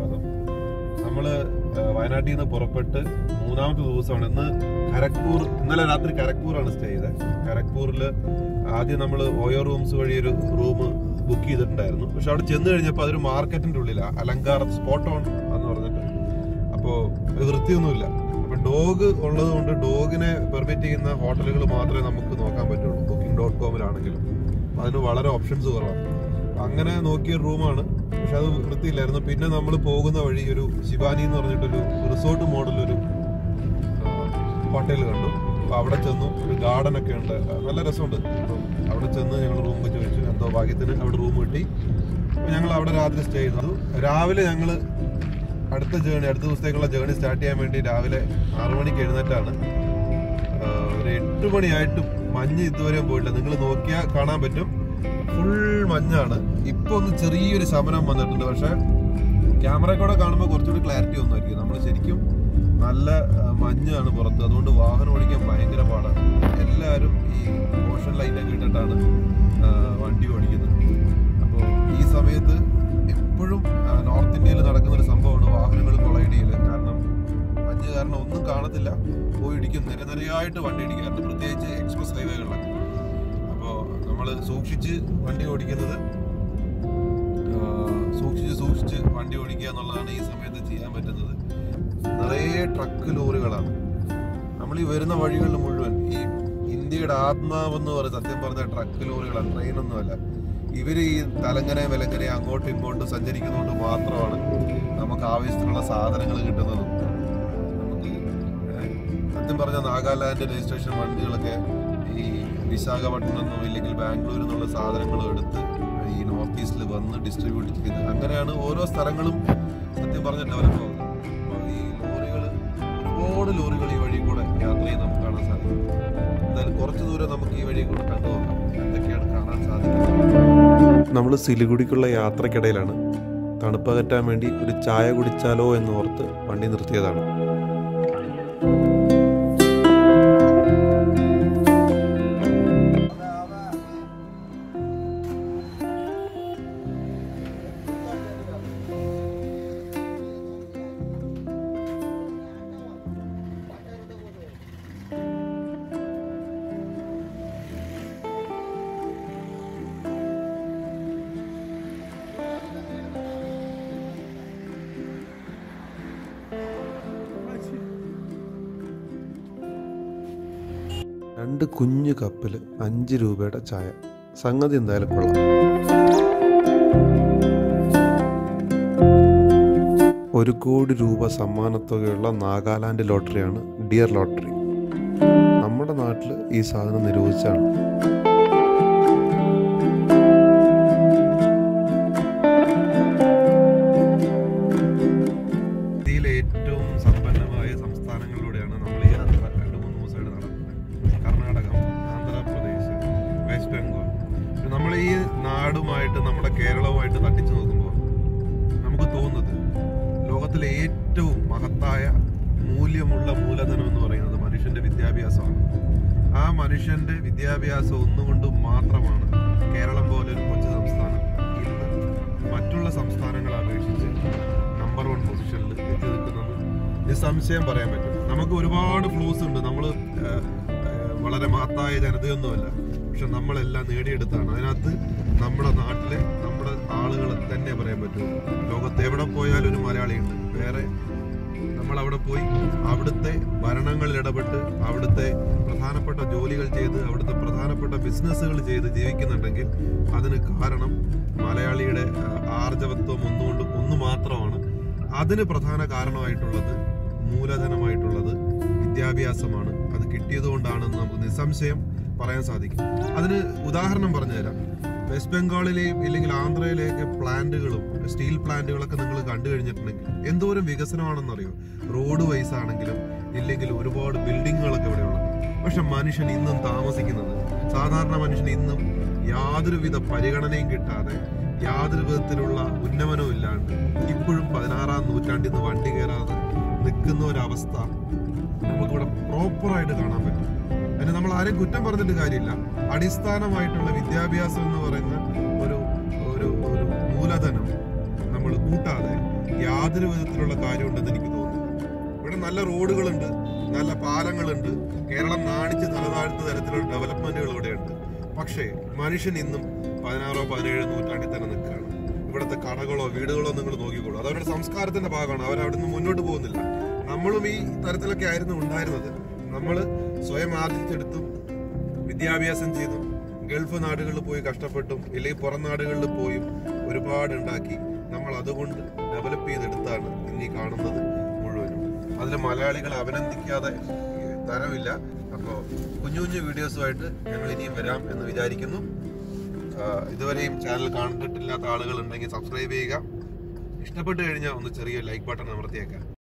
സ്വാഗതം നമ്മള് ആ, വയനാട്ടിൽ നിന്ന് പുറപ്പെട്ട് മൂന്നാമത്തെ ദിവസമാണ് ഇന്ന് ഖരഗ്പൂർ ഇന്നലെ രാത്രി ഖരഗ്പൂറാണ് സ്റ്റേ ചെയ്തത് ഖരഗ്പൂരിൽ ആദ്യം നമ്മൾ ഓയോ റൂംസ് വഴി ഒരു റൂം ബുക്ക് ചെയ്തിട്ടുണ്ടായിരുന്നു പക്ഷെ അവിടെ ചെന്ന് കഴിഞ്ഞപ്പോൾ അതൊരു മാർക്കറ്റിന്റെ ഉള്ളിലാണ് അലങ്കാര സ്പോട്ട് ഓൺ എന്ന് പറഞ്ഞിട്ട് അപ്പോൾ വൃത്തിയൊന്നുമില്ല അപ്പൊ ഡോഗ് ഉള്ളത് കൊണ്ട് ഡോഗിനെ പെർമിറ്റ് ചെയ്യുന്ന ഹോട്ടലുകൾ മാത്രമേ നമുക്ക് നോക്കാൻ പറ്റുള്ളൂ ബുക്കിംഗ് ഡോട്ട് കോമിലാണെങ്കിലും അപ്പൊ അതിന് വളരെ ഓപ്ഷൻസ് കുറവാണ് അപ്പൊ അങ്ങനെ നോക്കിയ റൂമാണ് പക്ഷെ അത് വൃത്തിയില്ലായിരുന്നു പിന്നെ നമ്മൾ പോകുന്ന വഴി ഒരു ശിവാനി എന്ന് പറഞ്ഞിട്ടൊരു റിസോർട്ട് മോഡൽ ഒരു ഹോട്ടൽ കണ്ടു അപ്പൊ അവിടെ ചെന്നു ഒരു ഗാർഡൻ ഒക്കെ ഉണ്ട് നല്ല രസമുണ്ട് അപ്പം അവിടെ ചെന്ന് ഞങ്ങൾ റൂം ചോദിച്ചു എന്തോ ഭാഗ്യത്തിന് അവിടെ റൂം കിട്ടി അപ്പൊ ഞങ്ങൾ അവിടെ രാത്രി സ്റ്റേ ചെയ്തു രാവിലെ ഞങ്ങൾ അടുത്ത ജേണി അടുത്ത ദിവസത്തേക്കുള്ള ജേണി സ്റ്റാർട്ട് ചെയ്യാൻ വേണ്ടി രാവിലെ ആറു മണിക്ക് എഴുന്നേറ്റാണ് ആഹ് ഒരു എട്ട് മണിയായിട്ടും മഞ്ഞ് ഇതുവരെയും പോയിട്ടില്ല നിങ്ങൾ നോക്കിയാൽ കാണാൻ പറ്റും ഫുൾ മഞ്ഞാണ് ഇപ്പൊ ഒന്ന് ചെറിയൊരു ശമനം വന്നിട്ടുണ്ട് പക്ഷെ ക്യാമറ കൂടെ കാണുമ്പോൾ കുറച്ചുകൂടി ക്ലാരിറ്റി ഒന്നുമായിരിക്കും നമ്മൾ ശരിക്കും നല്ല ആഹ് മഞ്ഞാണ് പുറത്ത് അതുകൊണ്ട് വാഹനം ഓടിക്കാൻ ഭയങ്കര പാടാണ് എല്ലാവരും ഈ മോഷൻ ലൈറ്റൊക്കെ ഇട്ടിട്ടാണ് ആഹ് വണ്ടി ഓടിക്കുന്നത് അപ്പോൾ ഈ സമയത്ത് എപ്പോഴും നോർത്ത് ഇന്ത്യയിൽ നടക്കുന്ന ഒരു സംഭവമാണ് വാഹനങ്ങൾ കൊളൈഡിയിൽ കാരണം മഞ്ഞ് കാരണം ഒന്നും കാണത്തില്ല പോയി ഇടിക്കും നിരനിരയായിട്ട് വണ്ടി ഇടിക്കാറുണ്ട് പ്രത്യേകിച്ച് എക്സ്പ്രസ് ഹൈവേകളിലൊക്കെ അപ്പോൾ നമ്മൾ സൂക്ഷിച്ച് വണ്ടി ഓടിക്കുന്നത് ആ, സൂക്ഷിച്ച് സൂക്ഷിച്ച് വണ്ടി ഓടിക്കുക എന്നുള്ളതാണ് ഈ സമയത്ത് ചെയ്യാൻ പറ്റുന്നത് നിറയെ ട്രക്ക് ലോറികളാണ് നമ്മൾ ഈ വരുന്ന വഴികളിൽ മുഴുവൻ ഈ ഇന്ത്യയുടെ ആത്മാവെന്ന് പറയുന്നത് സത്യം പറഞ്ഞ ട്രക്ക് ലോറികളാണ് ട്രെയിനൊന്നുമല്ല ഇവര് ഈ തലങ്ങനെ വിലങ്ങനെ അങ്ങോട്ടും ഇങ്ങോട്ടും സഞ്ചരിക്കുന്നതുകൊണ്ട് മാത്രമാണ് നമുക്ക് ആവശ്യത്തിനുള്ള സാധനങ്ങൾ കിട്ടുന്നതും നമുക്ക് ഏഹ്, സത്യം പറഞ്ഞ നാഗാലാൻഡ് രജിസ്ട്രേഷൻ വണ്ടികളൊക്കെ ഈ വിശാഖപട്ടണം എന്നോ ഇല്ലെങ്കിൽ ബാംഗ്ലൂരിൽ നിന്നുള്ള സാധനങ്ങൾ എടുത്ത് ഈ നോർത്ത് ഈസ്റ്റിൽ വന്ന് ഡിസ്ട്രിബ്യൂട്ട് ചെയ്ത് അങ്ങനെയാണ് ഓരോ സ്ഥലങ്ങളും സത്യം പറഞ്ഞ ഡെവലപ്പ് ആവുന്നത് അപ്പോൾ ഈ ലോറികൾ ഒരുപാട് ലോറികൾ ഈ വഴി കൂടെ യാത്ര ചെയ്ത് നമുക്ക് കാണാൻ സാധിക്കും എന്തായാലും കുറച്ച് ദൂരം നമുക്ക് ഈ വഴി കൂടെ കണ്ടു നോക്കാം എന്തൊക്കെയാണ് കാണാൻ സാധിക്കുന്നത് നമ്മൾ സിലിഗുഡിക്കുള്ള യാത്രക്കിടയിലാണ് തണുപ്പകറ്റാൻ വേണ്ടി ഒരു ചായ കുടിച്ചാലോ എന്ന് ഓർത്ത് വണ്ടി നിർത്തിയതാണ് രണ്ട് കുഞ്ഞു കപ്പിൽ അഞ്ച് രൂപയുടെ ചായ സംഗതി എന്തായാലും കൊള്ളാം ഒരു കോടി രൂപ സമ്മാനത്തുകയുള്ള നാഗാലാൻഡ് ലോട്ടറിയാണ് ഡിയർ ലോട്ടറി നമ്മുടെ നാട്ടിൽ ഈ സാധനം നിരോധിച്ചാണ് ഇന്ത്യയിലെ ഏറ്റവും സമ്പന്നമായ സംസ്ഥാനങ്ങളിലൂടെയാണ് നമ്മൾ ഈ യാത്ര രണ്ട് മൂന്ന് ദിവസമായിട്ട് നടത്തുന്നത് കർണാടകം ആന്ധ്രാപ്രദേശ് വെസ്റ്റ് ബംഗാൾ നമ്മൾ ഈ നാടുമായിട്ട് നമ്മുടെ കേരളവുമായിട്ട് തട്ടിച്ചു നോക്കുമ്പോൾ നമുക്ക് തോന്നുന്നത് ലോകത്തിലെ ഏറ്റവും മഹത്തായ മൂല്യമുള്ള മൂലധനം എന്ന് പറയുന്നത് മനുഷ്യന്റെ വിദ്യാഭ്യാസമാണ് ആ മനുഷ്യന്റെ വിദ്യാഭ്യാസം ഒന്നുകൊണ്ട് മാത്രമാണ് കേരളം പോലെ ഒരു കൊച്ചു സംസ്ഥാനം ഇന്ന് മറ്റുള്ള സംസ്ഥാനങ്ങളെ അപേക്ഷിച്ച് നമ്പർ വൺ പൊസിഷനിൽ എത്തി നിൽക്കുന്നത് നിസ്സംശയം പറയാൻ പറ്റും നമുക്ക് ഒരുപാട് ഫ്ലൂസ് ഉണ്ട് നമ്മൾ വളരെ മഹത്തായ ജനതയൊന്നുമല്ല പക്ഷെ നമ്മളെല്ലാം നേടിയെടുത്താണ് അതിനകത്ത് നമ്മുടെ നാട്ടിലെ നമ്മുടെ ആളുകളെ തന്നെ പറയാൻ പറ്റുള്ളൂ ലോകത്ത് എവിടെ പോയാലും ഒരു മലയാളിയുണ്ട് വേറെ നമ്മൾ അവിടെ പോയി അവിടുത്തെ ഭരണങ്ങളിൽ ഇടപെട്ട് അവിടുത്തെ പ്രധാനപ്പെട്ട ജോലികൾ ചെയ്ത് അവിടുത്തെ പ്രധാനപ്പെട്ട ബിസിനസ്സുകൾ ചെയ്ത് ജീവിക്കുന്നുണ്ടെങ്കിൽ അതിന് കാരണം മലയാളിയുടെ ആ, ആർജവത്വം ഒന്നുകൊണ്ട് ഒന്ന് മാത്രമാണ് അതിന് പ്രധാന കാരണമായിട്ടുള്ളത് മൂലധനമായിട്ടുള്ളത് വിദ്യാഭ്യാസമാണ് അത് കിട്ടിയത് കൊണ്ടാണെന്ന് നമുക്ക് നിസ്സംശയം പറയാൻ സാധിക്കും അതിന് ഉദാഹരണം പറഞ്ഞുതരാം വെസ്റ്റ് ബംഗാളിലെയും ഇല്ലെങ്കിൽ ആന്ധ്രയിലെയൊക്കെ പ്ലാന്റുകളും സ്റ്റീൽ പ്ലാന്റുകളൊക്കെ നിങ്ങൾ കണ്ടു കഴിഞ്ഞിട്ടുണ്ടെങ്കിൽ എന്തോരം വികസനമാണെന്നറിയോ റോഡ് വൈസ് ആണെങ്കിലും ഇല്ലെങ്കിൽ ഒരുപാട് ബിൽഡിങ്ങുകളൊക്കെ ഇവിടെയുള്ളത് പക്ഷെ മനുഷ്യൻ ഇന്നും താമസിക്കുന്നത് സാധാരണ മനുഷ്യൻ ഇന്നും യാതൊരുവിധ പരിഗണനയും കിട്ടാതെ യാതൊരു വിധത്തിലുള്ള ഉന്നമനവും ഇല്ലാണ്ട് ഇപ്പോഴും പതിനാറാം നൂറ്റാണ്ടിൽ നിന്ന് വണ്ടി കയറാതെ നിൽക്കുന്ന ഒരവസ്ഥ നമുക്കിവിടെ പ്രോപ്പറായിട്ട് കാണാൻ പറ്റും അതിന് നമ്മൾ ആരെയും കുറ്റം പറഞ്ഞിട്ട് കാര്യമില്ല അടിസ്ഥാനമായിട്ടുള്ള വിദ്യാഭ്യാസം എന്ന് പറയുന്ന ഒരു ഒരു ഒരു മൂലധനം നമ്മൾ കൂട്ടാതെ യാതൊരു വിധത്തിലുള്ള കാര്യമുണ്ടെന്ന് എനിക്ക് തോന്നുന്നു ഇവിടെ നല്ല റോഡുകളുണ്ട് നല്ല പാലങ്ങളുണ്ട് കേരളം നാണിച്ച് തലതാഴ്ത്ത തരത്തിലുള്ള ഡെവലപ്മെന്റുകൾ ഇവിടെയുണ്ട് പക്ഷേ മനുഷ്യൻ ഇന്നും പതിനാറോ പതിനേഴോ നൂറ്റാണ്ടിൽ തന്നെ നിൽക്കുകയാണ് ഇവിടുത്തെ കടകളോ വീടുകളോ നിങ്ങൾ നോക്കിക്കോളൂ അത് അവരുടെ സംസ്കാരത്തിന്റെ ഭാഗമാണ് അവർ അവിടെ നിന്ന് മുന്നോട്ട് പോകുന്നില്ല നമ്മളും ഈ തരത്തിലൊക്കെ ആയിരുന്നു ഉണ്ടായിരുന്നത് നമ്മൾ സ്വയം ആർജിച്ചെടുത്തും വിദ്യാഭ്യാസം ചെയ്തും ഗൾഫ് നാടുകളിൽ പോയി കഷ്ടപ്പെട്ടും ഇല്ലെങ്കിൽ പുറം നാടുകളിൽ പോയും ഒരുപാട് ഉണ്ടാക്കി നമ്മൾ അതുകൊണ്ട് ഡെവലപ്പ് ചെയ്തെടുത്താണ് ഇന്ന് ഈ കാണുന്നത് മുഴുവനും അതിൽ മലയാളികൾ അഭിനന്ദിക്കാതെ ഏഹ്, തരമില്ല അപ്പോൾ കുഞ്ഞു കുഞ്ഞു വീഡിയോസുമായിട്ട് ഞങ്ങൾ ഇനിയും വരാം എന്ന് വിചാരിക്കുന്നു ആഹ്, ഇതുവരെയും ചാനൽ കണ്ടിട്ടില്ലാത്ത ആളുകൾ ഉണ്ടെങ്കിൽ സബ്സ്ക്രൈബ് ചെയ്യുക ഇഷ്ടപ്പെട്ട് കഴിഞ്ഞാൽ ഒന്ന് ചെറിയ ലൈക്ക് ബട്ടൺ അമർത്തിയേക്കാം